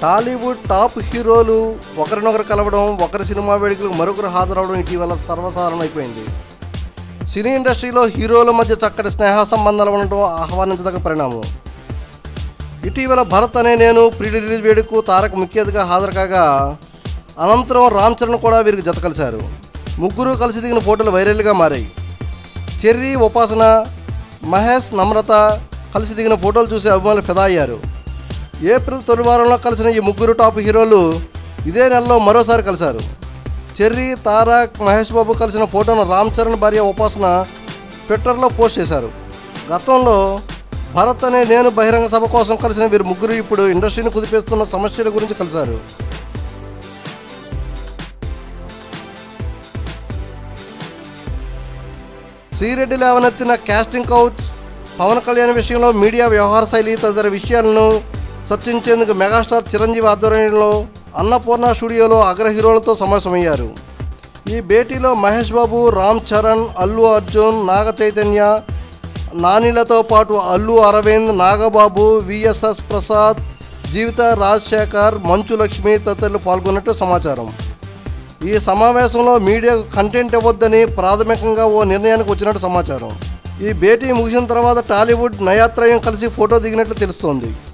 Tollywood top హీరోలు ఒకరినొకరు కలవడం ఒకరి సినిమా వేడుకలకు మరొకరు హాజరవడం ఇటీవల సర్వసాధారణం అయిపోయింది సినీ ఇండస్ట్రీలో హీరోల మధ్య చక్కటి స్నేహ సంబంధాలు ఉండటం ఆహ్వానించదగ్గ పరిణామం ఇటీవల భరత్ అనే నేను ప్రీ రిలీజ్ వేడుకకు తారక్ ముఖ్య అతిథిగా హాజరు కాగా అనంతరం రామ్ చరణ్ కూడా వీరికి జత కలిశారు ముగ్గురు కలిసి దిగిన ఫోటోలు వైరల్గా మారాయి చెర్రీ ఉపాసన మహేష్ నమ్రత కలిసి దిగిన ఫోటోలు చూసి అభిమానులు ఫిదా అయ్యారు ఏప్రిల్ తొలి వారంలో కలిసిన ఈ ముగ్గురు టాప్ హీరోలు ఇదే నెలలో మరోసారి కలిశారు చెర్రీ తారక్ మహేష్ బాబు కలిసిన ఫోటోను రామ్ చరణ్ భార్య ఉపాసన ట్విట్టర్లో పోస్ట్ చేశారు గతంలో భరత్ అనే నేను బహిరంగ సభ కోసం కలిసిన వీరు ముగ్గురు ఇప్పుడు ఇండస్ట్రీని కుదిపేస్తున్న సమస్యల గురించి కలిశారు శ్రీరెడ్డి లేవనెత్తిన క్యాస్టింగ్ కౌచ్ పవన్ కళ్యాణ్ విషయంలో మీడియా వ్యవహార శైలి తదితర విషయాలను చర్చించేందుకు మెగాస్టార్ చిరంజీవి ఆధ్వర్యంలో అన్నపూర్ణ స్టూడియోలో అగ్ర హీరోలతో సమావేశమయ్యారు ఈ భేటీలో మహేష్ బాబు రామ్ చరణ్ అల్లు అర్జున్ నాగ చైతన్య నానిలతో పాటు అల్లు అరవింద్ నాగబాబు విఎస్ఎస్ ప్రసాద్ జీవిత రాజశేఖర్ మంచు లక్ష్మి తదితరులు పాల్గొన్నట్టు సమాచారం ఈ సమావేశంలో మీడియాకు కంటెంట్ ఇవ్వొద్దని ప్రాథమికంగా ఓ నిర్ణయానికి వచ్చినట్టు సమాచారం ఈ భేటీ ముగిసిన తర్వాత టాలీవుడ్ నయాత్రయం కలిసి ఫోటో దిగినట్లు తెలుస్తోంది